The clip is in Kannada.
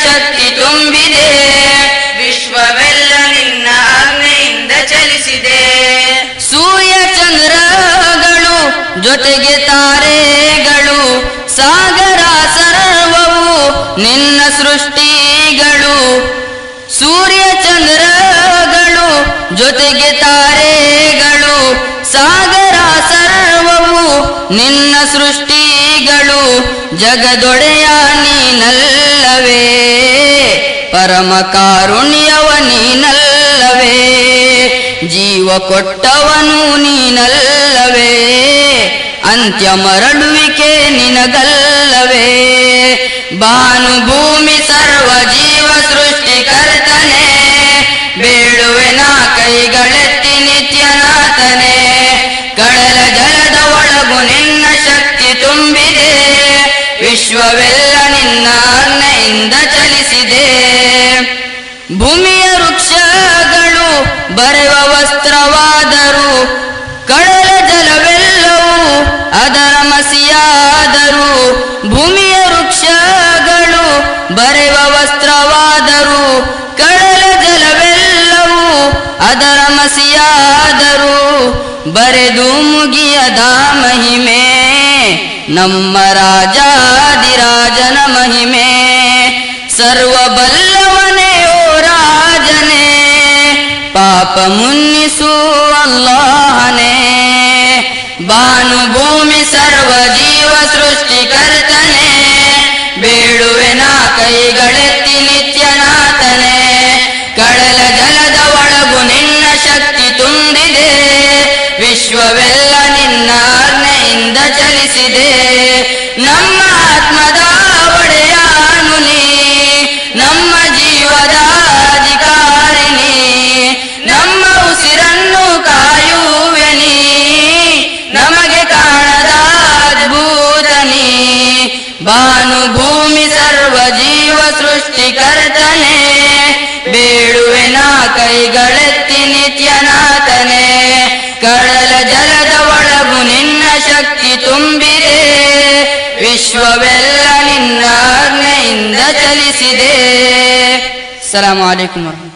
ಶಕ್ತಿ ತುಂಬಿದೆ ವಿಶ್ವವೆಲ್ಲ ನಿನ್ನ ಆಜ್ಞೆಯಿಂದ ಚಲಿಸಿದೆ ಸೂರ್ಯ ಚಂದ್ರಗಳು ಜೊತೆಗೆ ತಾರೆಗಳು ಸಾಗರ ಸರ್ವವು ನಿನ್ನ ಸೃಷ್ಟಿಗಳು ಸೂರ್ಯ ಚಂದ್ರಗಳು ಜೊತೆಗೆ ತಾರೆಗಳು ಸಾಗರ ಸರ್ವವು ನಿನ್ನ ಸೃಷ್ಟಿಗಳು ಜಗದೊಡೆಯ ನೀನಲ್ಲವೇ ಪರಮ ಕಾರುಣ್ಯವ ನೀನಲ್ಲವೇ ಜೀವ ಕೊಟ್ಟವನು ನೀನಲ್ಲವೇ ಅಂತ್ಯ ಮರಳುವಿಕೆ ನಿನಗಲ್ಲವೇ ಭಾನು ಭೂಮಿ ಸರ್ವ ಜೀವ ಸೃಷ್ಟಿಕರ್ತನೆ ಬೇಡುವೆ ನಾ ಕೈಗಳೆತ್ತಿ ನಿತ್ಯನಾಥನೆ ಕಡಲ ಜಲದ ಒಳಗು ನಿನ್ನ ಶಕ್ತಿ ತುಂಬಿದೆ ವಿಶ್ವವೆಲ್ಲ ನಿನ್ನ ಆಜ್ಞೆಯಿಂದ ಚಲಿಸಿದೆ ಭೂಮಿಯ ವೃಕ್ಷಗಳು ಬರೆವ ವಸ್ತ್ರವಾದರು ಕಡಲ ಜಲವೆಲ್ಲವೂ ಅದರ ಮಸಿಯಾದರು ಭೂಮಿಯ ವೃಕ್ಷಗಳು ಬರೆವ ವಸ್ತ್ರವಾದರು ಕಡಲ ಜಲವೆಲ್ಲವೂ ಅದರ ಮಸಿಯಾದರು ಬರೆದು ಮುಗಿಯದ ಮಹಿಮೆ ನಮ್ಮ ರಾಜಾದಿರಾಜನ ಮಹಿಮೆ ಸರ್ವಬಲ್ಲವನೇ ಓ ರಾಜನೇ ಪಾಪ ಮುನ್ನಿಸು ಅಲ್ಲಾಹನೇ ಭಾನು ಭೂಮಿ ಸರ್ವ ಜೀವ ಸೃಷ್ಟಿಕರ್ತನೆ ಬೇಡುವೆ ನಾ ಕೈಗಳೆತ್ತಿ ನಿತ್ಯನಾಥನೆ ಕಡಲ ಜಲದ ಒಳಗು ನಿನ್ನ ಶಕ್ತಿ ತುಂಬಿದೆ ವಿಶ್ವವೆಲ್ಲ ನಿನ್ನ ಆಜ್ಞೆಯಿಂದ ಚಲಿಸಿದೆ ನಮ್ಮ ಆತ್ಮದ ಒಡೆಯಾನು ನೀ ನಮ್ಮ ಜೀವದ ಅಧಿಕಾರಿಣಿ ನಮ್ಮ ಉಸಿರನ್ನು ಕಾಯುವೆ ನೀ ನಮಗೆ ಕಾಣದ ಅದ್ಭುತ ನೀ ಭಾನು ಭೂಮಿ ಸರ್ವ ಜೀವ ಸೃಷ್ಟಿಕರ್ತನೆ ಬೇಡುವೆ ನಾ ಕೈಗಳೆತ್ತಿ ನಿತ್ಯನಾಥನೆ ಕಡಲ ಜಲದ ಒಳಗು ನಿನ್ನ ಶಕ್ತಿ ತುಂಬಿದೆ ವಿಶ್ವವೆಲ್ಲ ನಿನ್ನ ಆಜ್ಞೆಯಿಂದ ಚಲಿಸಿದೆ ಸಲಾಮ್ ಅಲೈಕುಮ್ ವರಹಮತುಲ್ಲಾಹ್